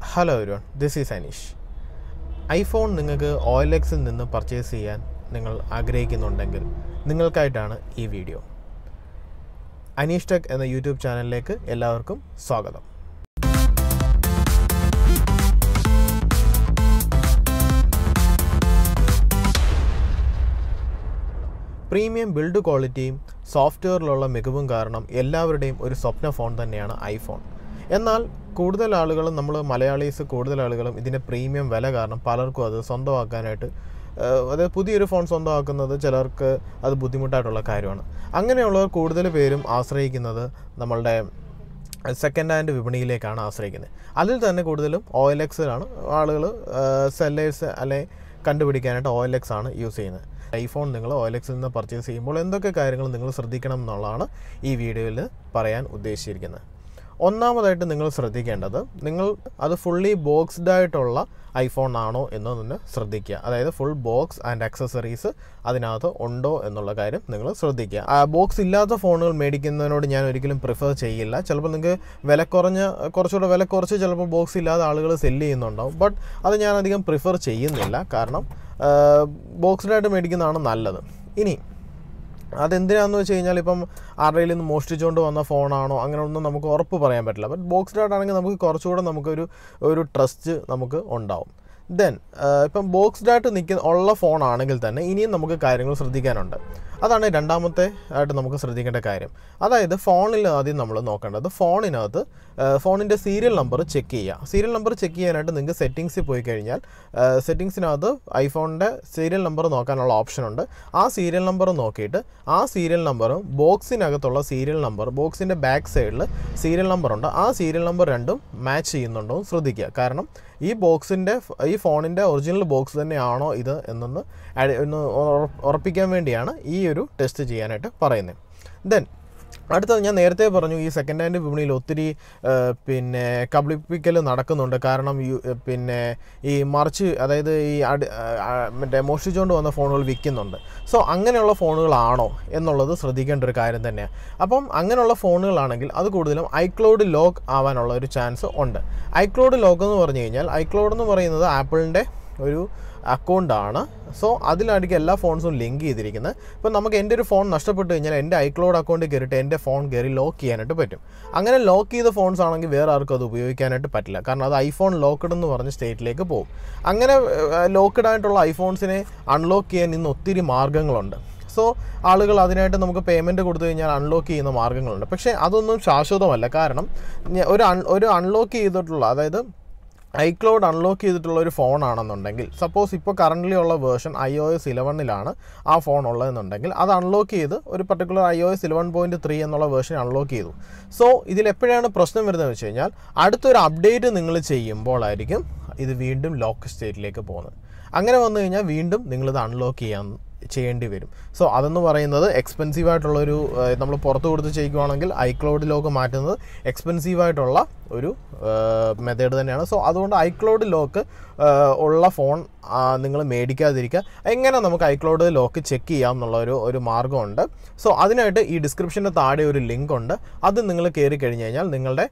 hello everyone this is Aneesh iPhone നിങ്ങൾക്ക് O L എക്സിൽ നിന്ന് പർച്ചേസ് ചെയ്യാൻ നിങ്ങൾ ആഗ്രഹിക്കുന്നുണ്ടെങ്കിൽ നിങ്ങൾക്കായിട്ടാണ് ഈ വീഡിയോ അനീഷ് ടെക് എന്ന യൂട്യൂബ് ചാനലിലേക്ക് എല്ലാവർക്കും സ്വാഗതം പ്രീമിയം ബിൽഡ് ക്വാളിറ്റിയും സോഫ്റ്റ്വെയറിലുള്ള മികവും കാരണം എല്ലാവരുടെയും ഒരു സ്വപ്ന ഫോൺ തന്നെയാണ് ഐഫോൺ എന്നാൽ കൂടുതൽ ആളുകളും നമ്മൾ മലയാളീസ് കൂടുതൽ ആളുകളും ഇതിൻ്റെ പ്രീമിയം വില കാരണം പലർക്കും അത് സ്വന്തമാക്കാനായിട്ട് ഏഹ്, അത് പുതിയൊരു ഫോൺ സ്വന്തമാക്കുന്നത് ചിലർക്ക് അത് ബുദ്ധിമുട്ടായിട്ടുള്ള കാര്യമാണ് അങ്ങനെയുള്ളവർ കൂടുതൽ പേരും ആശ്രയിക്കുന്നത് നമ്മളുടെ സെക്കൻഡ് ഹാൻഡ് വിപണിയിലേക്കാണ് ആശ്രയിക്കുന്നത് അതിൽ തന്നെ കൂടുതലും ഒ എൽ എക്സിലാണ് ആളുകൾ സെല്ലേഴ്സ് അല്ലെ കണ്ടുപിടിക്കാനായിട്ട് ഒ എൽ എക്സ് ആണ് യൂസ് ചെയ്യുന്നത് ഐഫോൺ നിങ്ങൾ ഒ എൽ എക്സിൽ നിന്ന് പർച്ചേസ് ചെയ്യുമ്പോൾ എന്തൊക്കെ കാര്യങ്ങൾ നിങ്ങൾ ശ്രദ്ധിക്കണം എന്നുള്ളതാണ് ഈ വീഡിയോയിൽ പറയാൻ ഉദ്ദേശിച്ചിരിക്കുന്നത് ഒന്നാമതായിട്ട് നിങ്ങൾ ശ്രദ്ധിക്കേണ്ടത് നിങ്ങൾ അത് ഫുള്ളി ബോക്സ്ഡ് ആയിട്ടുള്ള ഐഫോൺ ആണോ എന്ന് തന്നെ ശ്രദ്ധിക്കുക അതായത് ഫുൾ ബോക്സ് ആൻഡ് അക്സസറീസ് അതിനകത്ത് ഉണ്ടോ എന്നുള്ള കാര്യം നിങ്ങൾ ശ്രദ്ധിക്കുക ആ ബോക്സ് ഇല്ലാത്ത ഫോണുകൾ മേടിക്കുന്നതിനോട് ഞാൻ ഒരിക്കലും പ്രിഫർ ചെയ്യില്ല ചിലപ്പോൾ നിങ്ങൾക്ക് വില കുറഞ്ഞ കുറച്ചുകൂടെ വില കുറച്ച് ചിലപ്പോൾ ബോക്സ് ഇല്ലാതെ ആളുകൾ സെല്ല് ചെയ്യുന്നുണ്ടാവും ബട്ട് അത് ഞാൻ അധികം പ്രിഫർ ചെയ്യുന്നില്ല കാരണം ബോക്സ്ഡായിട്ട് മേടിക്കുന്നതാണ് നല്ലത് ഇനി അതെന്തിനാന്ന് വെച്ച് കഴിഞ്ഞാൽ ഇപ്പം ആരുടെയിൽ നിന്ന് മോഷ്ടിച്ചുകൊണ്ട് വന്ന ഫോണാണോ അങ്ങനെ ഒന്നും നമുക്ക് ഉറപ്പ് പറയാൻ പറ്റില്ല ബട്ട് ബോക്സ്ഡ് ആയിട്ടാണെങ്കിൽ നമുക്ക് കുറച്ചുകൂടെ നമുക്കൊരു ഒരു ട്രസ്റ്റ് നമുക്ക് ഉണ്ടാവും ദെൻ ഇപ്പം ബോക്സ്ഡ് ആയിട്ട് നിൽക്കുന്ന ഉള്ള ഫോണാണെങ്കിൽ തന്നെ ഇനിയും നമുക്ക് കാര്യങ്ങൾ ശ്രദ്ധിക്കാനുണ്ട് അതാണ് രണ്ടാമത്തെ ആയിട്ട് നമുക്ക് ശ്രദ്ധിക്കേണ്ട കാര്യം അതായത് ഫോണിൽ ആദ്യം നമ്മൾ നോക്കേണ്ടത് ഫോണിനകത്ത് ഫോണിൻ്റെ സീരിയൽ നമ്പർ ചെക്ക് ചെയ്യുക സീരിയൽ നമ്പർ ചെക്ക് ചെയ്യാനായിട്ട് നിങ്ങൾക്ക് സെറ്റിങ്സിൽ പോയി കഴിഞ്ഞാൽ സെറ്റിങ്സിനകത്ത് ഐഫോണിൻ്റെ സീരിയൽ നമ്പർ നോക്കാനുള്ള ഓപ്ഷൻ ഉണ്ട് ആ സീരിയൽ നമ്പർ നോക്കിയിട്ട് ആ സീരിയൽ നമ്പറും ബോക്സിനകത്തുള്ള സീരിയൽ നമ്പർ ബോക്സിൻ്റെ ബാക്ക് സൈഡിൽ സീരിയൽ നമ്പർ ഉണ്ട് ആ സീരിയൽ നമ്പർ രണ്ടും മാച്ച് ചെയ്യുന്നുണ്ടോ എന്ന് ശ്രദ്ധിക്കുക കാരണം ഈ ബോക്സിൻ്റെ ഈ ഫോണിൻ്റെ ഒറിജിനൽ ബോക്സ് തന്നെയാണോ ഇത് എന്നൊന്ന് അടി- ഒന്ന് ഉറ- ഉറപ്പിക്കാൻ വേണ്ടിയാണ് ഈ ഒരു ടെസ്റ്റ് ചെയ്യാനായിട്ട് പറയുന്നത് ദെൻ അടുത്തത് ഞാൻ നേരത്തെ പറഞ്ഞു ഈ സെക്കൻഡ് ഹാൻഡ് വിപണിയിൽ ഒത്തിരി ആ, പിന്നെ കബളിപ്പിക്കൽ നടക്കുന്നുണ്ട് കാരണം യു- പിന്നെ ഈ മറിച്ച് അതായത് ഈ അടി ആ, ആ, മറ്റേ മോഷ്ടിച്ചുകൊണ്ട് വന്ന ഫോണുകൾ വിൽക്കുന്നുണ്ട് സോ അങ്ങനെയുള്ള ഫോണുകളാണോ എന്നുള്ളത് ശ്രദ്ധിക്കേണ്ട ഒരു കാര്യം തന്നെയാണ് അപ്പം അങ്ങനെയുള്ള ഫോണുകളാണെങ്കിൽ അത് കൂടുതലും ഐക്ലൗഡ് ലോക്ക് ആവാനുള്ള ഒരു ചാൻസ് ഉണ്ട് ഐക്ലൗഡ് ലോക്ക് എന്ന് പറഞ്ഞു കഴിഞ്ഞാൽ ഐക്ലൗഡ് എന്ന് പറയുന്നത് ആപ്പിളിൻ്റെ ഒരു അക്കൗണ്ടാണ് സോ അതിലായിരിക്കും എല്ലാ ഫോൺസും ലിങ്ക് ചെയ്തിരിക്കുന്നത് ഇപ്പം നമുക്ക് എൻ്റെ ഒരു ഫോൺ നഷ്ടപ്പെട്ട് കഴിഞ്ഞാൽ എൻ്റെ ഐക്ലൗഡ് അക്കൗണ്ടിൽ കയറിയിട്ട് എൻ്റെ ഫോൺ കയറി ലോക്ക് ചെയ്യാനായിട്ട് പറ്റും അങ്ങനെ ലോക്ക് ചെയ്ത ഫോൺസ് ആണെങ്കിൽ വേറെ ആർക്കും അത് ഉപയോഗിക്കാനായിട്ട് പറ്റില്ല കാരണം അത് ഐഫോൺ ലോക്ക്ഡ് എന്ന് പറഞ്ഞ സ്റ്റേറ്റിലേക്ക് പോകും അങ്ങനെ ലോക്ക്ഡ് ആയിട്ടുള്ള ഐഫോൺസിനെ അൺലോക്ക് ചെയ്യാൻ ഇന്ന് ഒത്തിരി മാർഗ്ഗങ്ങളുണ്ട് സോ ആളുകൾ അതിനായിട്ട് നമുക്ക് പേയ്മെൻറ്റ് കൊടുത്തു കഴിഞ്ഞാൽ അൺലോക്ക് ചെയ്യുന്ന മാർഗ്ഗങ്ങളുണ്ട് പക്ഷേ അതൊന്നും ശാശ്വതമല്ല കാരണം ഞ- ഒരു അൺ ഒരു അൺലോക്ക് ചെയ്തിട്ടുള്ള അതായത് ഐക്ലൗഡ് അൺലോക്ക് ചെയ്തിട്ടുള്ള ഒരു ഫോൺ ആണെന്നുണ്ടെങ്കിൽ സപ്പോസ് ഇപ്പോൾ കറൻ്റ്ലി ഉള്ള വേർഷൻ ഐ ഒ എസ് ഇലവനിലാണ് ആ ഫോൺ ഉള്ളതെന്നുണ്ടെങ്കിൽ അത് അൺലോക്ക് ചെയ്ത് ഒരു particular I O S eleven point three എന്നുള്ള വേർഷൻ അൺലോക്ക് ചെയ്തു സോ ഇതിൽ എപ്പോഴാണ് പ്രശ്നം വരുന്നതെന്ന് വെച്ച് കഴിഞ്ഞാൽ അടുത്തൊരു അപ്ഡേറ്റ് നിങ്ങൾ ചെയ്യുമ്പോഴായിരിക്കും ഇത് വീണ്ടും ലോക്ക് സ്റ്റേറ്റിലേക്ക് പോകുന്നത് അങ്ങനെ വന്നു കഴിഞ്ഞാൽ വീണ്ടും നിങ്ങളിത് അൺലോക്ക് ചെയ്യാൻ ചെയ്യേണ്ടി വരും സോ അതെന്ന് പറയുന്നത് എക്സ്പെൻസീവ് ആയിട്ടുള്ളൊരു നമ്മൾ പുറത്ത് കൊടുത്ത് ചെയ്യുകയാണെങ്കിൽ ഐക്ലൗഡിലോക്ക് മാറ്റുന്നത് എക്സ്പെൻസീവ് ആയിട്ടുള്ള ഒരു മെത്തേഡ് തന്നെയാണ് സോ അതുകൊണ്ട് ഐക്ലൗഡ് ലോക്ക് ഉള്ള ഫോൺ നിങ്ങൾ മേടിക്കാതിരിക്കുക എങ്ങനെ നമുക്ക് ഐക്ലൗഡ് ലോക്ക് ചെക്ക് ചെയ്യാം എന്നുള്ള ഒരു ഒരു മാർഗ്ഗമുണ്ട് സോ അതിനായിട്ട് ഈ ഡിസ്ക്രിപ്ഷൻ്റെ താഴെ ഒരു ലിങ്ക് ഉണ്ട് അത് നിങ്ങൾ കയറി കഴിഞ്ഞ് കഴിഞ്ഞാൽ നിങ്ങളുടെ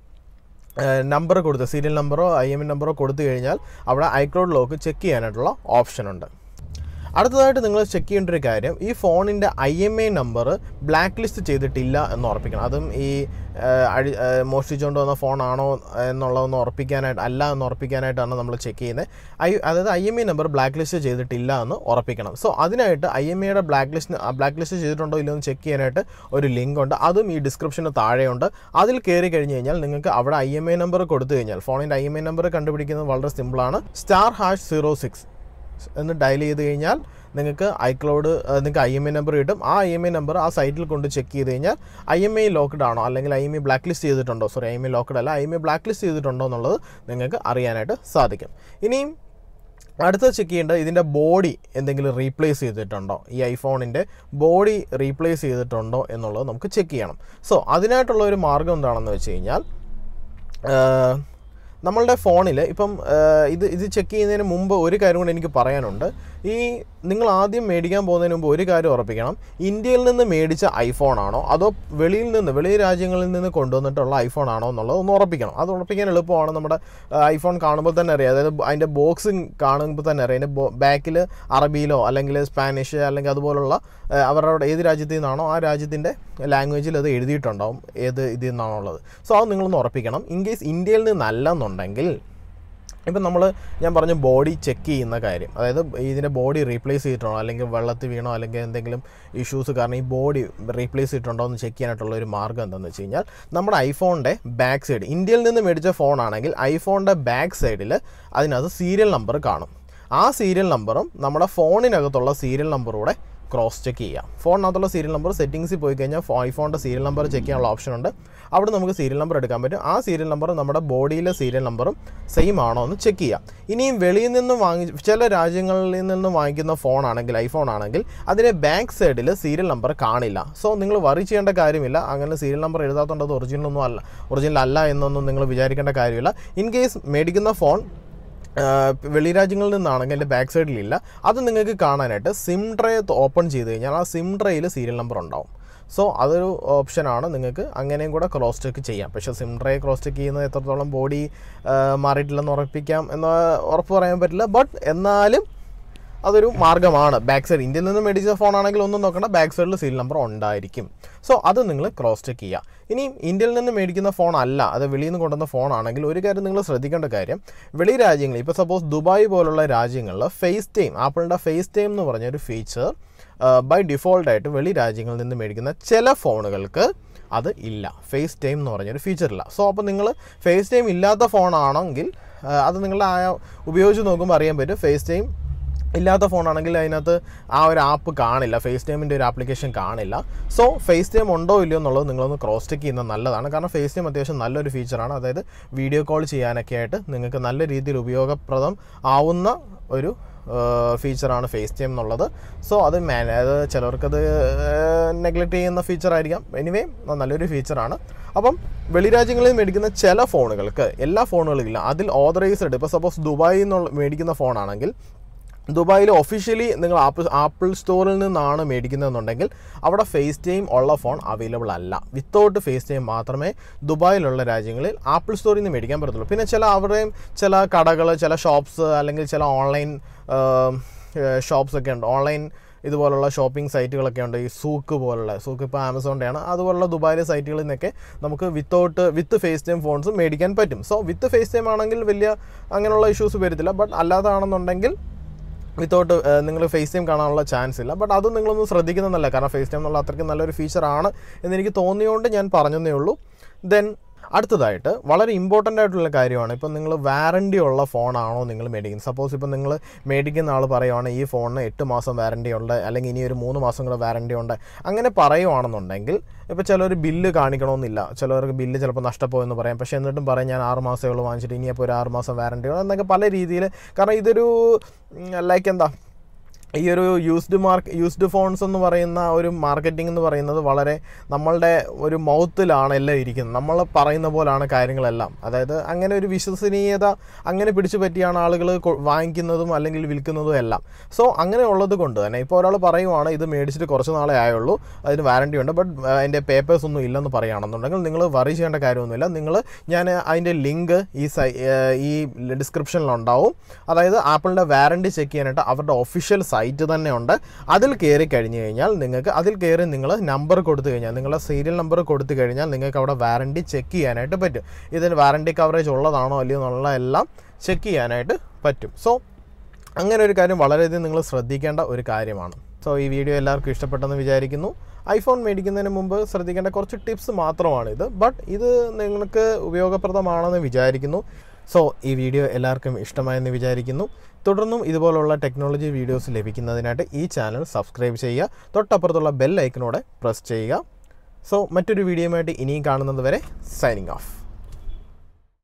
നമ്പർ കൊടുത്ത് സീരിയൽ നമ്പറോ ഐ എം നമ്പറോ കൊടുത്തു കഴിഞ്ഞാൽ അവിടെ ഐക്ലൗഡ് ലോക്ക് ചെക്ക് ചെയ്യാനായിട്ടുള്ള ഓപ്ഷൻ ഉണ്ട് അടുത്തതായിട്ട് നിങ്ങൾ ചെക്ക് ചെയ്യേണ്ട ഒരു കാര്യം ഈ ഫോണിൻ്റെ I M I number black list ചെയ്തിട്ടില്ല എന്ന് ഉറപ്പിക്കണം അതും ഈ ആ, അഴി ആ, മോഷ്ടിച്ചുകൊണ്ട് വന്ന ഫോണാണോ എന്നുള്ളതൊന്ന് ഉറപ്പിക്കാനായിട്ട് അല്ല എന്ന് ഉറപ്പിക്കാനായിട്ടാണ് നമ്മൾ ചെക്ക് ചെയ്യുന്നത് ഐ അതായത് I M I number black list ചെയ്തിട്ടില്ല എന്ന് ഉറപ്പിക്കണം സോ അതിനായിട്ട് ഐ എം ഐയുടെ ബ്ലാക്ക് ലിസ്റ്റ് ബ്ലാക്ക് ലിസ്റ്റ് ചെയ്തിട്ടുണ്ടോ ഇല്ലയോ എന്ന് ചെക്ക് ചെയ്യാനായിട്ട് ഒരു ലിങ്ക് ഉണ്ട് അതും ഈ ഡിസ്ക്രിപ്ഷന് താഴെയുണ്ട് അതിൽ കയറി കഴിഞ്ഞ് കഴിഞ്ഞാൽ നിങ്ങൾക്ക് അവിടെ ഐ എം ഐ നമ്പർ കൊടുത്തു കഴിഞ്ഞാൽ ഫോണിൻ്റെ ഐ എം ഐ നമ്പർ കണ്ടുപിടിക്കുന്നത് വളരെ സിമ്പിളാണ് സ്റ്റാർ ഹാഷ് സീറോ സിക്സ് എന്ന് ഡയൽ ചെയ്ത് കഴിഞ്ഞാൽ നിങ്ങൾക്ക് ഐക്ലൗഡ് നിങ്ങൾക്ക് ഐ എം ഐ നമ്പർ കിട്ടും ആ ഐ എം ഐ നമ്പർ ആ സൈറ്റിൽ കൊണ്ട് ചെക്ക് ചെയ്ത് കഴിഞ്ഞാൽ ഐ എം ഐ ലോക്ക്ഡ് ആണോ അല്ലെങ്കിൽ I M I black list ചെയ്തിട്ടുണ്ടോ sorry I M I locked അല്ല I M I black list ചെയ്തിട്ടുണ്ടോ എന്നുള്ളത് നിങ്ങൾക്ക് അറിയാനായിട്ട് സാധിക്കും ഇനിയും അടുത്ത ചെക്ക് ചെയ്യേണ്ടത് ഇതിൻ്റെ ബോഡി എന്തെങ്കിലും റീപ്ലേസ് ചെയ്തിട്ടുണ്ടോ ഈ ഐഫോണിൻ്റെ ബോഡി റീപ്ലേസ് ചെയ്തിട്ടുണ്ടോ എന്നുള്ളത് നമുക്ക് ചെക്ക് ചെയ്യണം സോ അതിനായിട്ടുള്ള ഒരു മാർഗ്ഗം എന്താണെന്ന് വെച്ച് കഴിഞ്ഞാൽ ആഹ്, നമ്മളുടെ ഫോണിൽ ഇപ്പം ആഹ്, ഇത് ഇത് ചെക്ക് ചെയ്യുന്നതിന് മുമ്പ് ഒരു കാര്യം കൂടി എനിക്ക് പറയാനുണ്ട് ഈ നിങ്ങൾ ആദ്യം മേടിക്കാൻ പോകുന്നതിന് മുമ്പ് ഒരു കാര്യം ഉറപ്പിക്കണം ഇന്ത്യയിൽ നിന്ന് മേടിച്ച ഐഫോൺ ആണോ അതോ വെളിയിൽ നിന്ന് വെളി രാജ്യങ്ങളിൽ നിന്ന് കൊണ്ടുവന്നിട്ടുള്ള ഐഫോൺ ആണോ എന്നുള്ളത് ഒന്ന് ഉറപ്പിക്കണം അത് ഉറപ്പിക്കാൻ എളുപ്പമാണ് നമ്മുടെ ഐഫോൺ കാണുമ്പോൾ തന്നെ അറിയാം അതായത് അതിൻ്റെ ബോക്സ് കാണുമ്പോൾ തന്നെ അറിയാം അതിൻ്റെ ബാക്കിൽ അറബിയിലോ അല്ലെങ്കിൽ സ്പാനിഷ് അല്ലെങ്കിൽ അതുപോലുള്ള ആ, അവരുടെ ഏത് രാജ്യത്തിൽ നിന്നാണോ ആ രാജ്യത്തിൻ്റെ ലാംഗ്വേജിൽ അത് എഴുതിയിട്ടുണ്ടാവും ഏത് ഇതിൽ നിന്നാണോ ഉള്ളത് സോ അത് നിങ്ങളൊന്ന് ഉറപ്പിക്കണം ഇൻ കേസ് ഇന്ത്യയിൽ നിന്നല്ല എന്നുണ്ടെങ്കിൽ ഇപ്പം നമ്മൾ ഞാൻ പറഞ്ഞ ബോഡി ചെക്ക് ചെയ്യുന്ന കാര്യം അതായത് ഇതിൻ്റെ ബോഡി റീപ്ലേസ് ചെയ്തിട്ടുണ്ടോ അല്ലെങ്കിൽ വെള്ളത്തിൽ വീണോ അല്ലെങ്കിൽ എന്തെങ്കിലും ഇഷ്യൂസ് കാരണം ഈ ബോഡി റീപ്ലേസ് ചെയ്തിട്ടുണ്ടോ എന്ന് ചെക്ക് ചെയ്യാനായിട്ടുള്ള ഒരു മാർഗ്ഗം എന്താണെന്ന് വെച്ച് കഴിഞ്ഞാൽ നമ്മുടെ ഐഫോണിൻ്റെ ബാക്ക് സൈഡ് ഇന്ത്യയിൽ നിന്ന് മേടിച്ച ഫോണാണെങ്കിൽ ഐഫോണിൻ്റെ ബാക്ക് സൈഡിൽ അതിനകത്ത് സീരിയൽ നമ്പർ കാണും ആ സീരിയൽ നമ്പറും നമ്മുടെ ഫോണിനകത്തുള്ള സീരിയൽ നമ്പറൂടെ ക്രോസ് ചെക്ക് ചെയ്യാം ഫോണിനകത്തുള്ള സീരിയൽ നമ്പർ സെറ്റിങ്സിൽ പോയി കഴിഞ്ഞാൽ ഫോ- ഐഫോണിൻ്റെ സീരിയൽ നമ്പർ ചെക്ക് ചെയ്യാനുള്ള ഓപ്ഷൻ ഉണ്ട് അവിടെ നമുക്ക് സീരിയൽ നമ്പർ എടുക്കാൻ പറ്റും ആ സീരിയൽ നമ്പർ നമ്മുടെ ബോഡിയിലെ സീരിയൽ നമ്പറും സെയിം ആണോ എന്ന് ചെക്ക് ചെയ്യാം ഇനിയും വെളിയിൽ നിന്ന് വാങ്ങി ചില രാജ്യങ്ങളിൽ നിന്ന് വാങ്ങിക്കുന്ന ഫോണാണെങ്കിൽ ഐഫോൺ ആണെങ്കിൽ അതിൻ്റെ ബാക്ക് സൈഡിൽ സീരിയൽ നമ്പർ കാണില്ല സോ നിങ്ങൾ വറി ചെയ്യേണ്ട കാര്യമില്ല അങ്ങനെ സീരിയൽ നമ്പർ എഴുതാത്തതുകൊണ്ട് അത് ഒറിജിനൽ ഒന്നും അല്ല ഒറിജിനൽ അല്ല എന്നൊന്നും നിങ്ങൾ വിചാരിക്കേണ്ട കാര്യമില്ല ഇൻ കേസ് മേടിക്കുന്ന ഫോൺ വെളി രാജ്യങ്ങളിൽ നിന്നാണെങ്കിൽ എൻ്റെ ബാക്ക് സൈഡിലില്ല അത് നിങ്ങൾക്ക് കാണാനായിട്ട് സിം ട്രേ ഓപ്പൺ ചെയ്ത് കഴിഞ്ഞാൽ ആ സിം ട്രേയിൽ സീരിയൽ നമ്പർ ഉണ്ടാവും സോ അതൊരു ഓപ്ഷനാണ് നിങ്ങൾക്ക് അങ്ങനെയും കൂടെ ക്രോസ് ചെക്ക് ചെയ്യാം പക്ഷേ സിം ട്രേ ക്രോസ് ചെക്ക് ചെയ്യുന്നത് എത്രത്തോളം ബോഡി മാറിയിട്ടില്ലെന്ന് ഉറപ്പിക്കാം എന്ന് ഉറപ്പ് പറയാൻ പറ്റില്ല ബട്ട് എന്നാലും അതൊരു മാർഗ്ഗമാണ് ബാക്ക് സൈഡ് ഇന്ത്യയിൽ നിന്ന് മേടിച്ച ഫോണാണെങ്കിൽ ഒന്നും നോക്കണ്ട ബാക്ക് സൈഡിൽ സീൽ നമ്പർ ഉണ്ടായിരിക്കും സോ അത് നിങ്ങൾ ക്രോസ് ചെക്ക് ചെയ്യുക ഇനിയും ഇന്ത്യയിൽ നിന്ന് മേടിക്കുന്ന ഫോൺ അല്ല അത് വെളിയിൽ നിന്ന് കൊണ്ടുവന്ന ഫോണാണെങ്കിൽ ഒരു കാര്യം നിങ്ങൾ ശ്രദ്ധിക്കേണ്ട കാര്യം വെളി രാജ്യങ്ങൾ ഇപ്പോൾ സപ്പോസ് ദുബായ് പോലുള്ള രാജ്യങ്ങളിൽ ഫേസ് ടൈം ആപ്പിളിൻ്റെ ഫേസ് ടൈം എന്ന് പറഞ്ഞൊരു ഫീച്ചർ ബൈ ഡിഫോൾട്ടായിട്ട് വെളി രാജ്യങ്ങളിൽ നിന്ന് മേടിക്കുന്ന ചില ഫോണുകൾക്ക് അത് ഇല്ല ഫേസ് ടൈം എന്ന് പറഞ്ഞൊരു ഫീച്ചർ ഇല്ല സോ അപ്പോൾ നിങ്ങൾ ഫേസ് ടൈം ഇല്ലാത്ത ഫോണാണെങ്കിൽ ആ, അത് നിങ്ങൾ ആ ഉപയോഗിച്ച് നോക്കുമ്പോൾ അറിയാൻ പറ്റും ഫേസ് ടൈം ഇല്ലാത്ത ഫോണാണെങ്കിൽ അതിനകത്ത് ആ ഒരു ആപ്പ് കാണില്ല ഫേസ് ടൈമിൻ്റെ ഒരു ആപ്ലിക്കേഷൻ കാണില്ല സോ ഫേസ് ടൈം ഉണ്ടോ ഇല്ലയോ എന്നുള്ളത് നിങ്ങളൊന്ന് ക്രോസ് ചെക്ക് ചെയ്യുന്നത് നല്ലതാണ് കാരണം ഫേസ് ടൈം അത്യാവശ്യം നല്ലൊരു ഫീച്ചറാണ് അതായത് വീഡിയോ കോൾ ചെയ്യാനൊക്കെ ആയിട്ട് നിങ്ങൾക്ക് നല്ല രീതിയിൽ ഉപയോഗപ്രദം ആവുന്ന ഒരു ഫീച്ചറാണ് ഫേസ് ടൈം എന്നുള്ളത് സോ അത് മാൻ അത് ചിലവർക്കത് നെഗ്ലക്റ്റ് ചെയ്യുന്ന ഫീച്ചറായിരിക്കാം എനിവേ നല്ലൊരു ഫീച്ചറാണ് അപ്പം വെളിരാജ്യങ്ങളിൽ മേടിക്കുന്ന ചില ഫോണുകൾക്ക് എല്ലാ ഫോണുകളും ഇല്ല അതിൽ ഓതറൈസ്ഡ് ഇപ്പോൾ സപ്പോസ് ദുബായിൽ നിന്നുള്ള മേടിക്കുന്ന ഫോണാണെങ്കിൽ ദുബായിൽ ഒഫീഷ്യലി നിങ്ങൾ ആപ്പിൾ ആപ്പിൾ സ്റ്റോറിൽ നിന്നാണ് മേടിക്കുന്നതെന്നുണ്ടെങ്കിൽ അവിടെ ഫേസ് ടൈം ഉള്ള ഫോൺ അവൈലബിൾ അല്ല വിത്തൗട്ട് ഫേസ് ടൈം മാത്രമേ ദുബായിലുള്ള രാജ്യങ്ങളിൽ ആപ്പിൾ സ്റ്റോറിൽ നിന്ന് മേടിക്കാൻ പറ്റത്തുള്ളൂ പിന്നെ ചില അവരുടെയും ചില കടകൾ ചില ഷോപ്സ് അല്ലെങ്കിൽ ചില ഓൺലൈൻ ഷോപ്സ് ഒക്കെ ഉണ്ട് ഓൺലൈൻ ഇതുപോലുള്ള ഷോപ്പിംഗ് സൈറ്റുകളൊക്കെ ഉണ്ട് ഈ സൂക്ക് പോലുള്ള സൂക്ക് ഇപ്പോൾ ആമസോണിൻ്റെയാണ് അതുപോലുള്ള ദുബായിലെ സൈറ്റുകളിൽ നിന്നൊക്കെ നമുക്ക് without with FaceTime phones മേടിക്കാൻ പറ്റും സോ വിത്ത് ഫേസ് ടൈം ആണെങ്കിൽ വലിയ അങ്ങനെയുള്ള ഇഷ്യൂസ് വരത്തില്ല ബട്ട് അല്ലാതാണെന്നുണ്ടെങ്കിൽ വിത്തൗട്ട് നിങ്ങൾ ഫേസ് ടൈം കാണാനുള്ള ചാൻസ് ഇല്ല ബട്ട് അത് നിങ്ങളൊന്ന് ശ്രദ്ധിക്കുന്നതല്ല കാരണം ഫേസ് ടൈം എന്നുള്ള അത്രയ്ക്ക് നല്ലൊരു ഫീച്ചറാണ് എന്നെനിക്ക് തോന്നിയുകൊണ്ട് ഞാൻ പറഞ്ഞതേ ഉള്ളൂ ദെൻ അടുത്തതായിട്ട് വളരെ ഇമ്പോർട്ടൻ്റ് ആയിട്ടുള്ള കാര്യമാണ് ഇപ്പം നിങ്ങൾ വാറണ്ടി ഉള്ള ഫോണാണോ നിങ്ങൾ മേടിക്കുന്നത് സപ്പോസ് ഇപ്പം നിങ്ങൾ മേടിക്കുന്ന ആൾ പറയുവാണ് ഈ ഫോണിന് എട്ട് മാസം വാറണ്ടി ഉണ്ട് അല്ലെങ്കിൽ ഇനി ഒരു മൂന്ന് മാസം കൂടെ വാറണ്ടി ഉണ്ട് അങ്ങനെ പറയുവാണെന്നുണ്ടെങ്കിൽ ഇപ്പോൾ ചിലർ ബില്ല് കാണിക്കണമെന്നില്ല ചിലവർക്ക് ബില്ല് ചിലപ്പോൾ നഷ്ടപ്പോയെന്ന് പറയാം പക്ഷേ എന്നിട്ടും പറയും ഞാൻ ആറ് മാസമേ ഉള്ളൂ വാങ്ങിച്ചിട്ട് ഇനിയപ്പോൾ ഒരു ആറ് മാസം വാറണ്ടി എന്നൊക്കെ പല രീതിയിൽ കാരണം ഇതൊരു ലൈക്ക് എന്താ ഈ ഒരു യൂസ്ഡ് മാർക്ക് യൂസ്ഡ് ഫോൺസ് എന്ന് പറയുന്ന ഒരു മാർക്കറ്റിംഗ് എന്ന് പറയുന്നത് വളരെ നമ്മളുടെ ഒരു മൗത്തിലാണ് എല്ലാം ഇരിക്കുന്നത് നമ്മൾ പറയുന്ന പോലാണ് കാര്യങ്ങളെല്ലാം അതായത് അങ്ങനെ ഒരു വിശ്വസനീയത അങ്ങനെ പിടിച്ചു പറ്റിയാണ് ആളുകൾ വാങ്ങിക്കുന്നതും അല്ലെങ്കിൽ വിൽക്കുന്നതും എല്ലാം സോ അങ്ങനെ ഉള്ളത് കൊണ്ട് തന്നെ ഇപ്പോൾ ഒരാൾ പറയുവാണ് ഇത് മേടിച്ചിട്ട് കുറച്ച് നാളെ ആയുള്ളൂ അതിന് വാറണ്ടി ഉണ്ട് ബട്ട് അതിൻ്റെ പേപ്പേഴ്സ് ഒന്നും ഇല്ലെന്ന് പറയുകയാണെന്നുണ്ടെങ്കിൽ നിങ്ങൾ വറി ചെയ്യേണ്ട കാര്യമൊന്നുമില്ല നിങ്ങൾ ഞാൻ അതിൻ്റെ ലിങ്ക് ഈ സൈ ഈ ഡിസ്ക്രിപ്ഷനിലുണ്ടാവും അതായത് ആപ്പിളിൻ്റെ വാറണ്ടി ചെക്ക് ചെയ്യാനായിട്ട് അവരുടെ ഒഫീഷ്യൽ സൈറ്റ് തന്നെ ഉണ്ട് അതിൽ കയറി കഴിഞ്ഞ് കഴിഞ്ഞാൽ നിങ്ങൾക്ക് അതിൽ കയറി നിങ്ങൾ നമ്പർ കൊടുത്തു കഴിഞ്ഞാൽ നിങ്ങളുടെ സീരിയൽ നമ്പർ കൊടുത്തു കഴിഞ്ഞാൽ നിങ്ങൾക്ക് അവിടെ വാറണ്ടി ചെക്ക് ചെയ്യാനായിട്ട് പറ്റും ഇതിന് വാറണ്ടി കവറേജ് ഉള്ളതാണോ അല്ലയോ എന്നുള്ള എല്ലാം ചെക്ക് ചെയ്യാനായിട്ട് പറ്റും സോ അങ്ങനെ ഒരു കാര്യം വളരെയധികം നിങ്ങൾ ശ്രദ്ധിക്കേണ്ട ഒരു കാര്യമാണ് സോ ഈ വീഡിയോ എല്ലാവർക്കും ഇഷ്ടപ്പെട്ടെന്ന് വിചാരിക്കുന്നു ഐഫോൺ മേടിക്കുന്നതിന് മുമ്പ് ശ്രദ്ധിക്കേണ്ട കുറച്ച് ടിപ്സ് മാത്രമാണിത് ബട്ട് ഇത് നിങ്ങൾക്ക് ഉപയോഗപ്രദമാണെന്ന് വിചാരിക്കുന്നു സോ ഈ വീഡിയോ എല്ലാവർക്കും ഇഷ്ടമായെന്ന് വിചാരിക്കുന്നു തുടർന്നും ഇതുപോലുള്ള ടെക്നോളജി വീഡിയോസ് ലഭിക്കുന്നതിനായിട്ട് ഈ ചാനൽ സബ്സ്ക്രൈബ് ചെയ്യുക തൊട്ടപ്പുറത്തുള്ള ബെൽ ഐക്കനോടെ പ്രസ് ചെയ്യുക സോ മറ്റൊരു വീഡിയോയുമായിട്ട് ഇനിയും കാണുന്നത് വരെ സൈനിങ് ഓഫ്